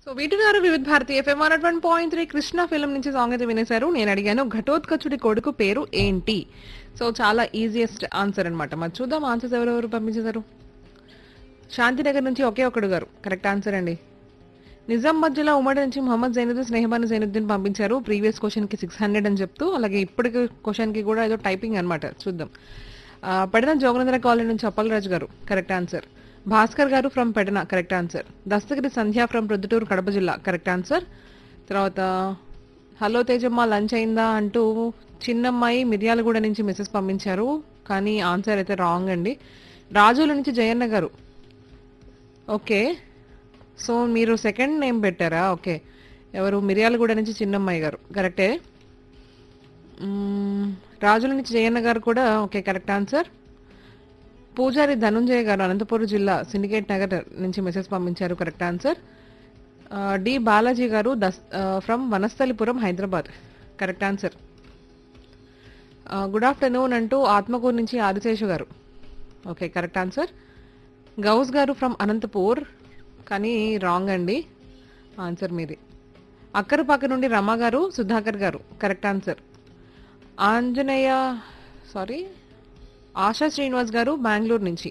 so వీటినారు Vividh Bharati FM one one point three Krishna film నుంచి song అయితే వినేశారు నేను అడిగాను ఘటోత్కచుడి కొడుకు పేరు ఏంటి సో చాలా ఈజియెస్ట్ ఆన్సర్ అన్నమాట మరి చూద్దాం ఆన్సర్స్ ఎవరెవరు పంపించేశారు శాంతినగర్ నుంచి ఒకే ఒకడు గారు కరెక్ట్ ఆన్సర్ అండి నిజామాబాద్ జిల్లా ఉమ్మడి నుంచి మొహమ్మద్ జైనుద్దీన్ స్నేహబాను జైనుద్దీన్ పంపించారు ప్రీవియస్ క్వశ్చన్ కి సిక్స్ హండ్రెడ్ అని చెప్తూ అలాగే ఇప్పటికి క్వశ్చన్ కి కూడా ఏదో టైపింగ్ అన్నమాట చూద్దాం ఆ, పెడన జోగనందర కాలనీ నుంచి అప్పలరాజు గారు correct answer Bhaskar garu from Pedana correct answer Dastagiri Sandhya from Proddatur Kadapa జిల్లా కరెక్ట్ ఆన్సర్ తర్వాత హలో తేజమ్మ లంచ్ అయిందా అంటూ చిన్నమ్మాయి మిర్యాలగూడ నుంచి మెసేజ్ పంపించారు కానీ ఆన్సర్ అయితే రాంగ్ అండి రాజుల నుంచి జయన్న గారు ఓకే సో మీరు సెకండ్ నేమ్ పెట్టారా ఓకే ఎవరు మిర్యాలగూడ నుంచి చిన్నమ్మాయి గారు కరెక్టే మ్మ్, రాజుల నుంచి జయన్న గారు కూడా ఓకే కరెక్ట్ ఆన్సర్ పూజారి ధనుంజయ గారు అనంతపురం జిల్లా సిండికేట్ నగర్ నుంచి మెసేజ్ పంపించారు కరెక్ట్ ఆన్సర్ ఆ, డి బాలాజీ గారు దస్ from Vanasthalipuram Hyderabad correct answer good afternoon అంటూ ఆత్మకూరు నుంచి ఆదిశేషు గారు ఓకే కరెక్ట్ ఆన్సర్ గౌస్ గారు ఫ్రమ్ అనంతపూర్ కానీ రాంగ్ అండి ఆన్సర్ మీది అక్కరపాక నుండి Rama garu Sudhakar garu correct answer Anjaneya sorry Asha Srinivas garu Bengaluru నుంచి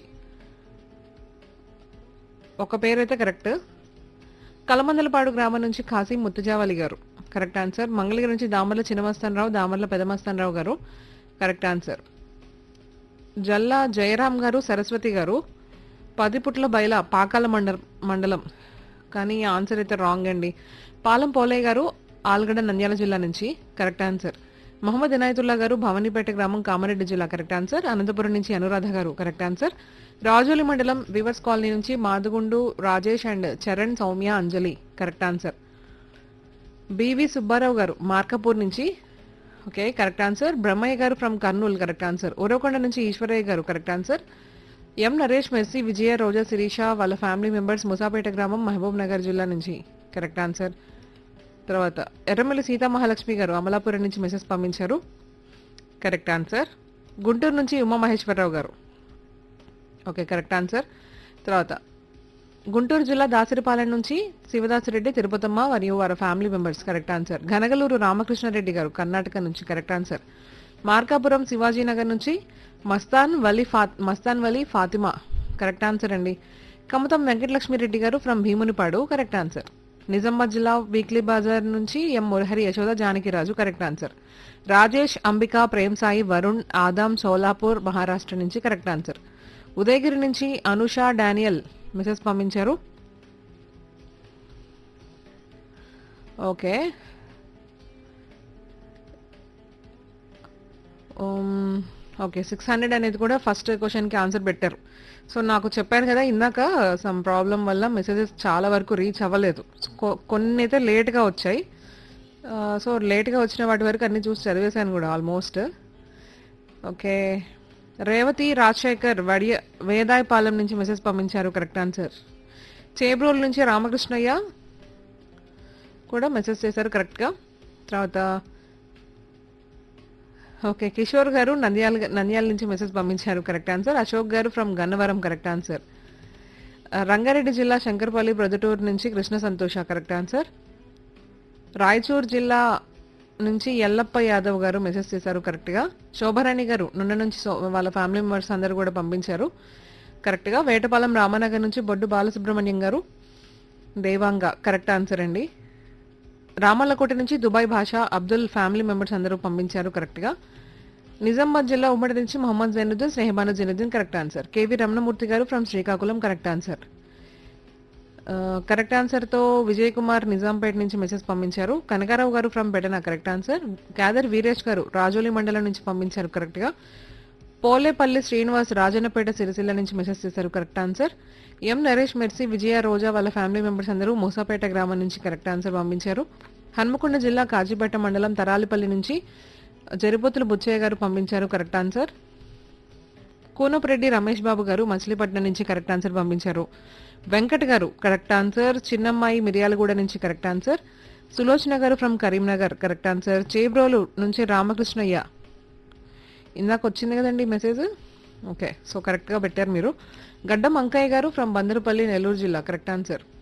ఒక పేరైతే కరెక్ట్ కలమందలపాడు గ్రామం నుంచి కాశీ ముత్తుజావలి గారు కరెక్ట్ ఆన్సర్ మంగళగిరి నుంచి దామర్ల చిన్నమస్తానరావు దామర్ల పెదమస్తానరావు గారు కరెక్ట్ ఆన్సర్ జల్లా జయరాం గారు సరస్వతి గారు పదిపుట్ల బయల పాకాల మండలం మండలం కానీ ఈ ఆన్సర్ అయితే రాంగ్ అండి పాలం పోలయ్య గారు ఆల్గడ నంద్యాల జిల్లా నుంచి కరెక్ట్ ఆన్సర్ మహమ్మద్ ఇనాయతుల్లా గారు భవానీపేట గ్రామం కామారెడ్డి జిల్లా కరెక్ట్ ఆన్సర్ అనంతపురం నుంచి అనురాధ గారు కరెక్ట్ ఆన్సర్ రాజోలి మండలం వివర్స్ కాలనీ నుంచి Madugundu Rajesh and Charan Soumya Anjali correct answer BV Subbarao garu Markapur నుంచి okay correct answer Brahmaiah garu from Kurnool correct answer Uravakonda నుంచి Eshwaraiah garu correct answer M Naresh Mercy Vijaya Roja Sirisha వాళ్ళ ఫ్యామిలీ మెంబర్స్ ముసాపేట గ్రామం మహబూబ్ నగర్ జిల్లా నుంచి కరెక్ట్ ఆన్సర్ తర్వాత ఎర్రమల్లి సీతామహాలక్ష్మి గారు అమలాపురం నుంచి మెసేజ్ పంపించారు కరెక్ట్ ఆన్సర్ గుంటూరు నుంచి ఉమా మహేశ్వరరావు గారు ఓకే కరెక్ట్ ఆన్సర్ తర్వాత గుంటూరు జిల్లా దాసరిపాలెం నుంచి శివదాసిరెడ్డి తిరుపతమ్మ మరియు వారి family members correct answer Ghanagaluru Ramakrishnareddy garu Karnataka నుంచి కరెక్ట్ ఆన్సర్ మార్కాపురం శివాజీనగర్ నుంచి మస్తాన్ వలి ఫా మస్తాన్ వలి ఫాతిమా కరెక్ట్ ఆన్సర్ అండి Kamatam Venkatalakshmireddy garu from Bhimunipadu correct answer Nizamabad జిల్లా వీక్లీ బజార్ నుంచి M Murahari Yashoda Janakiraju correct answer Rajesh Ambika Prem Sai Varun Adam Solapur Maharashtra నుంచి కరెక్ట్ ఆన్సర్ ఉదయగిరి నుంచి అనుష డానియల్ మెసేజ్ పంపించారు okay um, okay six hundred అనేది కూడా ఫస్ట్ క్వశ్చన్కి ఆన్సర్ పెట్టారు సో నాకు చెప్పాను కదా ఇందాక సమ్ ప్రాబ్లం వల్ల మెసేజెస్ చాలా వరకు రీచ్ అవ్వలేదు కొ- కొన్ని అయితే లేట్గా వచ్చాయి ఆ, సో లేట్గా వచ్చిన వాటి వరకు అన్ని చూసి చదివేశాను కూడా ఆల్మోస్ట్ ఓకే రేవతి రాజశేఖర్ వడియ వేదాయపాలెం నుంచి మెసేజ్ పంపించారు కరెక్ట్ ఆన్సర్ చేబ్రోల్ నుంచి రామకృష్ణయ్య కూడా మెసేజ్ చేశారు కరెక్ట్గా తర్వాత ఓకే కిషోర్ గారు నంద్యాల నంద్యాల నుంచి మెసేజ్ పంపించారు కరెక్ట్ ఆన్సర్ అశోక్ గారు ఫ్రమ్ గన్నవరం కరెక్ట్ ఆన్సర్ ఆ, రంగారెడ్డి జిల్లా శంకర్పల్లి ప్రొద్దుటూరు నుంచి కృష్ణ సంతోష కరెక్ట్ ఆన్సర్ రాయచూర్ జిల్లా నుంచి ఎల్లప్ప యాదవ్ గారు మెసేజ్ చేశారు కరెక్ట్గా శోభరాణి గారు నున్న నుంచి సో- వాళ్ళ ఫ్యామిలీ మెంబర్స్ అందరూ కూడా పంపించారు కరెక్ట్గా వేటపాలెం రామనగర్ నుంచి బొడ్డు బాలసుబ్రహ్మణ్యం గారు దేవాంగ కరెక్ట్ ఆన్సర్ అండి రామల్లకోట నుంచి దుబాయ్ భాష అబ్దుల్ ఫ్యామిలీ మెంబర్స్ అందరూ పంపించారు కరెక్ట్గా నిజామాబాద్ జిల్లా ఉమ్మడి నుంచి Mohammed Zainuddin Snehabanu Zainuddin correct answer KV Ramanamurthy garu from Srikakulam correct answer correct ఆన్సర్తో విజయ్ కుమార్ నిజాంపేట నుంచి మెసేజ్ పంపించారు Kanakarao garu from Betana correct answer గ్యాదర్ వీరేష్ గారు రాజోలి మండలం నుంచి పంపించారు కరెక్ట్గా పోలేపల్లి శ్రీనివాస్ రాజన్నపేట సిరిసిల్ల నుంచి మెసేజ్ చేశారు correct answer M Naresh Mercy Vijaya Roja వాళ్ళ ఫ్యామిలీ మెంబర్స్ అందరూ మూసాపేట గ్రామం నుంచి కరెక్ట్ ఆన్సర్ పంపించారు హన్మకొండ జిల్లా కాజీపేట మండలం తరాలిపల్లి నుంచి జరిపోతుల బుచ్చయ్య గారు పంపించారు కరెక్ట్ ఆన్సర్ కూనపురెడ్డి రమేష్ బాబు గారు మచిలీపట్నం నుంచి కరెక్ట్ ఆన్సర్ పంపించారు వెంకట్ గారు కరెక్ట్ ఆన్సర్ చిన్నమ్మాయి మిర్యాలగూడ నుంచి correct answer Sulochana garu from Karimnagar correct answer Chebrolu నుంచి రామకృష్ణయ్య ఇందాక వచ్చింది కదండి మెసేజ్ ఓకే సో కరెక్ట్గా పెట్టారు మీరు గడ్డం అంకయ్య గారు ఫ్రమ్ బందరుపల్లి నెల్లూరు జిల్లా కరెక్ట్ ఆన్సర్